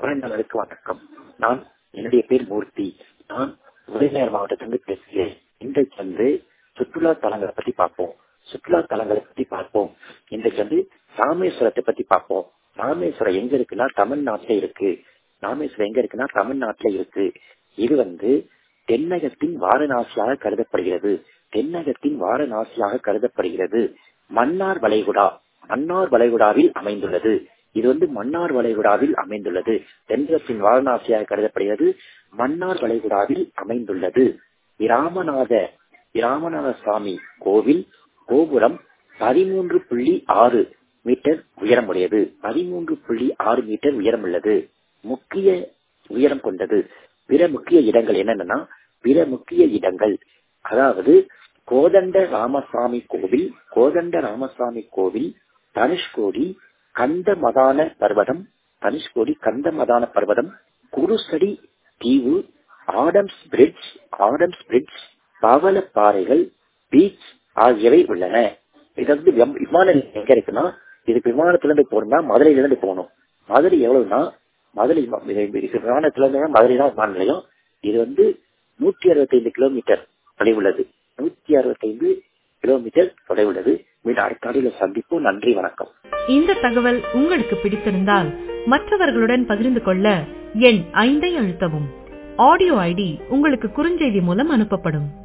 குறைந்தளவுக்கு வணக்கம் நான் என்னுடைய பேர் மூர்த்தி நான் உதயநகர் மாவட்டத்திலிருந்து பேசுகிறேன் இன்றைக்கு வந்து சுற்றுலா தலங்களை பத்தி பார்ப்போம் சுற்றுலா தலங்களை பத்தி பார்ப்போம் இன்றைக்கு வந்து ராமேஸ்வரத்தை பத்தி பார்ப்போம் ராமேஸ்வரம் எங்க இருக்குன்னா தமிழ்நாட்டுல இருக்கு ராமேஸ்வரம் எங்க இருக்குன்னா தமிழ்நாட்டுல இருக்கு இது வந்து தென்னகத்தின் வாரணாசியாக கருதப்படுகிறது தென்னகத்தின் வாரணாசியாக கருதப்படுகிறது மன்னார் வளைகுடா மன்னார் வளைகுடாவில் அமைந்துள்ளது இது வந்து மன்னார் வளைகுடாவில் அமைந்துள்ளது தென்னகத்தின் வாரணாசியாக கருதப்படுகிறது மன்னார் வளைகுடாவில் அமைந்துள்ளது ராமநாத ராமநாத சுவாமி கோவில் கோபுரம் பதிமூன்று புள்ளி ஆறு மீட்டர் உயரமுடையது பதிமூன்று புள்ளி ஆறு மீட்டர் உயரம் உள்ளது முக்கிய உயரம் கொண்டது பிற முக்கிய இடங்கள் என்னென்னா பிற முக்கிய இடங்கள் அதாவது கோதண்ட ராமசாமி கோவில் கோதண்ட ராமசாமி கோவில் தனுஷ்கோடி கந்தமதான பர்வதம் தனுஷ்கோடி கந்தமதான பர்வதம் குருசடி தீவு ஆடம்ஸ் பிரிட்ஜ் ஆடம்ஸ் பிரிட்ஜ் பவளப்பாறைகள் பீச் ஆகியவை உள்ளன இது வந்து விமான நிலையம் எங்க இருக்குன்னா இதுக்கு விமானத்துல இருந்து போகணும்னா மதுரையில இருந்து போகணும் மதுரை எவ்வளவுன்னா மதுரை விமானத்துல இருந்து மதுரை தான் விமான நிலையம் இது வந்து நூற்றி அறுபத்தி ஐந்து கிலோமீட்டர் தொலைவுள்ளது நூற்றி அறுபத்தி ஐந்து கிலோமீட்டர் தொலைவுள்ளது மீண்டும் அடுத்த ஆடியில் சந்திப்போம் நன்றி வணக்கம் இந்த தகவல் உங்களுக்கு பிடித்திருந்தால் மற்றவர்களுடன் பகிர்ந்து கொள்ள எண் ஐந்தை அழுத்தவும் ஆடியோ ஐடி உங்களுக்கு குறுஞ்செய்தி மூலம் அனுப்பப்படும்